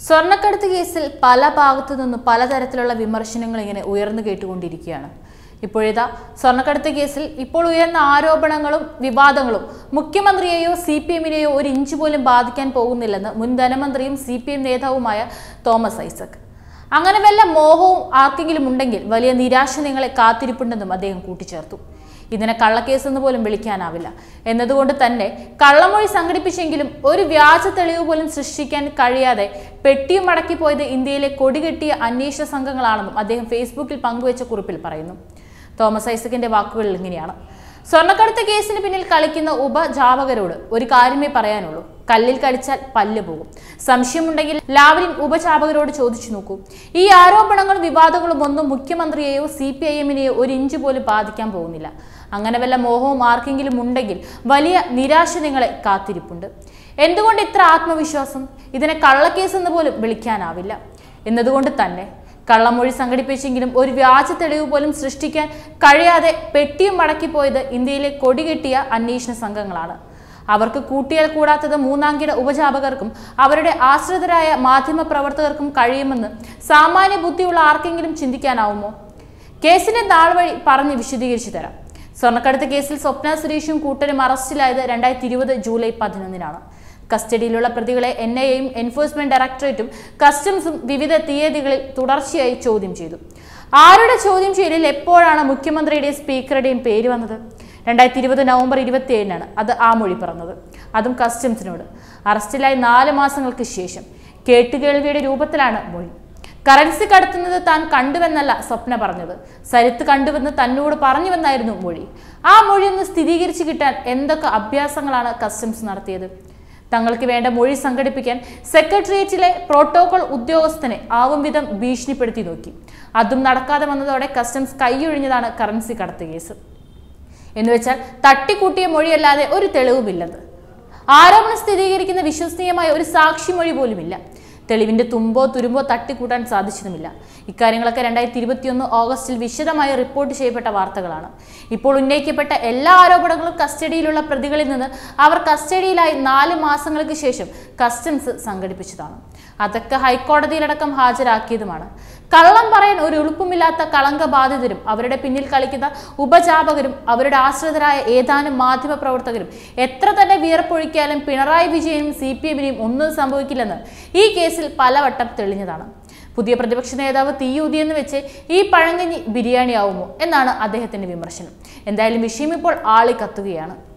സ്വർണ്ണക്കടത്ത് കേസിൽ പല ഭാഗത്തു നിന്നും പലതരത്തിലുള്ള വിമർശനങ്ങൾ ഇങ്ങനെ ഉയർന്നു കേട്ടുകൊണ്ടിരിക്കുകയാണ് ഇപ്പോഴിതാ സ്വർണ്ണക്കടത്ത് കേസിൽ ഇപ്പോൾ ഉയർന്ന ആരോപണങ്ങളും വിവാദങ്ങളും മുഖ്യമന്ത്രിയെയോ സി പി എമ്മിനെയോ ഒരു ഇഞ്ച് പോലും ബാധിക്കാൻ പോകുന്നില്ലെന്ന് മുൻ ധനമന്ത്രിയും സി പി എം നേതാവുമായ തോമസ് ഐസക് അങ്ങനെ വല്ല മോഹവും ആർക്കെങ്കിലും ഉണ്ടെങ്കിൽ വലിയ നിരാശ നിങ്ങളെ കാത്തിരിപ്പുണ്ടെന്നും അദ്ദേഹം കൂട്ടിച്ചേർത്തു ഇതിനെ കള്ളക്കേസ് എന്ന് പോലും വിളിക്കാനാവില്ല എന്നതുകൊണ്ട് തന്നെ കള്ളമൊഴി സംഘടിപ്പിച്ചെങ്കിലും ഒരു വ്യാജ തെളിവ് പോലും സൃഷ്ടിക്കാൻ കഴിയാതെ പെട്ടിയും മടക്കി പോയത് ഇന്ത്യയിലെ കൊടികെട്ടിയ അന്വേഷണ സംഘങ്ങളാണെന്നും അദ്ദേഹം ഫേസ്ബുക്കിൽ പങ്കുവച്ച കുറിപ്പിൽ പറയുന്നു തോമസ് ഐസക്കിന്റെ വാക്കുകളിൽ ഇങ്ങനെയാണ് സ്വർണ്ണക്കടത്ത് കേസിന് പിന്നിൽ കളിക്കുന്ന ഉപജാപകരോട് ഒരു കാര്യമേ പറയാനുള്ളൂ കല്ലിൽ കടിച്ചാൽ പല്ല് പോകും സംശയമുണ്ടെങ്കിൽ ലാവലിൻ ഉപജാപകരോട് ചോദിച്ചു നോക്കൂ ഈ ആരോപണങ്ങളും വിവാദങ്ങളും ഒന്നും മുഖ്യമന്ത്രിയെയോ സി പി ഐ എമ്മിനെയോ ഒരു ഇഞ്ച് പോലും ബാധിക്കാൻ പോകുന്നില്ല അങ്ങനെ വല്ല മോഹവും ആർക്കെങ്കിലും ഉണ്ടെങ്കിൽ വലിയ നിരാശ നിങ്ങളെ കാത്തിരിപ്പുണ്ട് എന്തുകൊണ്ട് ഇത്ര ആത്മവിശ്വാസം ഇതിനെ കള്ളക്കേസ് എന്ന് പോലും വിളിക്കാനാവില്ല എന്നതുകൊണ്ട് തന്നെ കള്ളമൊഴി സംഘടിപ്പിച്ചെങ്കിലും ഒരു വ്യാജ തെളിവ് പോലും സൃഷ്ടിക്കാൻ കഴിയാതെ പെട്ടിയും മടക്കിപ്പോയത് ഇന്ത്യയിലെ കൊടികെട്ടിയ അന്വേഷണ സംഘങ്ങളാണ് അവർക്ക് കൂട്ടിയാൽ കൂടാത്തത് മൂന്നാംകിട ഉപജാപകർക്കും അവരുടെ ആശ്രിതരായ മാധ്യമ പ്രവർത്തകർക്കും കഴിയുമെന്ന് സാമാന്യ ബുദ്ധിയുള്ള ആർക്കെങ്കിലും ചിന്തിക്കാനാവുമോ കേസിന്റെ നാൾ വഴി പറഞ്ഞ് വിശദീകരിച്ചു തരാം സ്വർണ്ണക്കടത്ത് കേസിൽ സ്വപ്ന സുരേഷും കൂട്ടരും അറസ്റ്റിലായത് രണ്ടായിരത്തി ഇരുപത് ജൂലൈ പതിനൊന്നിനാണ് കസ്റ്റഡിയിലുള്ള പ്രതികളെ എൻ ഐ എയും എൻഫോഴ്സ്മെന്റ് ഡയറക്ടറേറ്റും കസ്റ്റംസും വിവിധ തീയതികളിൽ തുടർച്ചയായി ചോദ്യം ചെയ്തു ആരുടെ ചോദ്യം ചെയ്യലിൽ എപ്പോഴാണ് മുഖ്യമന്ത്രിയുടെയും സ്പീക്കറുടെയും പേര് വന്നത് രണ്ടായിരത്തി ഇരുപത് നവംബർ ഇരുപത്തി ഏഴിനാണ് അത് ആ മൊഴി പറഞ്ഞത് അതും കസ്റ്റംസിനോട് അറസ്റ്റിലായി നാല് മാസങ്ങൾക്ക് ശേഷം കേട്ടുകേൾവിയുടെ രൂപത്തിലാണ് മൊഴി കറൻസി കടത്തുന്നത് താൻ കണ്ടുവെന്നല്ല സ്വപ്ന പറഞ്ഞത് സരിത്ത് കണ്ടുവെന്ന് തന്നോട് പറഞ്ഞുവെന്നായിരുന്നു മൊഴി ആ മൊഴി ഒന്ന് സ്ഥിരീകരിച്ചു കിട്ടാൻ എന്തൊക്കെ അഭ്യാസങ്ങളാണ് കസ്റ്റംസ് നടത്തിയത് തങ്ങൾക്ക് വേണ്ട മൊഴി സംഘടിപ്പിക്കാൻ സെക്രട്ടേറിയറ്റിലെ പ്രോട്ടോകോൾ ഉദ്യോഗസ്ഥനെ ആവും വിധം ഭീഷണിപ്പെടുത്തി നോക്കി അതും നടക്കാതെ വന്നതോടെ കസ്റ്റംസ് കൈയൊഴിഞ്ഞതാണ് കറൻസി കടത്ത് കേസ് എന്നുവെച്ചാൽ തട്ടിക്കൂട്ടിയ മൊഴിയല്ലാതെ ഒരു തെളിവുമില്ലെന്ന് ആരോപണം സ്ഥിരീകരിക്കുന്ന വിശ്വസനീയമായ ഒരു സാക്ഷിമൊഴി പോലുമില്ല തെളിവിന്റെ തുമ്പോ തുരുമ്പോ തട്ടിക്കൂട്ടാൻ സാധിച്ചതുമില്ല ഇക്കാര്യങ്ങളൊക്കെ രണ്ടായിരത്തി ഇരുപത്തിയൊന്ന് ഓഗസ്റ്റിൽ വിശദമായി റിപ്പോർട്ട് ചെയ്യപ്പെട്ട വാർത്തകളാണ് ഇപ്പോൾ ഉന്നയിക്കപ്പെട്ട എല്ലാ ആരോപണങ്ങളും കസ്റ്റഡിയിലുള്ള പ്രതികളിൽ നിന്ന് അവർ കസ്റ്റഡിയിലായി നാല് മാസങ്ങൾക്ക് ശേഷം കസ്റ്റംസ് സംഘടിപ്പിച്ചതാണ് അതൊക്കെ ഹൈക്കോടതിയിലടക്കം ഹാജരാക്കിയതുമാണ് കള്ളം പറയാൻ ഒരു എളുപ്പമില്ലാത്ത കളങ്കബാധിതരും അവരുടെ പിന്നിൽ കളിക്കുന്ന ഉപജാപകരും അവരുടെ ആശ്രിതരായ ഏതാനും മാധ്യമ പ്രവർത്തകരും എത്ര തന്നെ വിയർപ്പൊഴിക്കാലും പിണറായി വിജയനും സി പി എമ്മിനെയും ഒന്നും സംഭവിക്കില്ലെന്ന് ഈ കേസിൽ പലവട്ടം തെളിഞ്ഞതാണ് പുതിയ പ്രതിപക്ഷ നേതാവ് തീയൂതിയെന്ന് വെച്ച് ഈ പഴങ്കഞ്ഞി ബിരിയാണി ആവുമോ എന്നാണ് അദ്ദേഹത്തിന്റെ വിമർശനം എന്തായാലും വിഷയം ഇപ്പോൾ ആളി കത്തുകയാണ്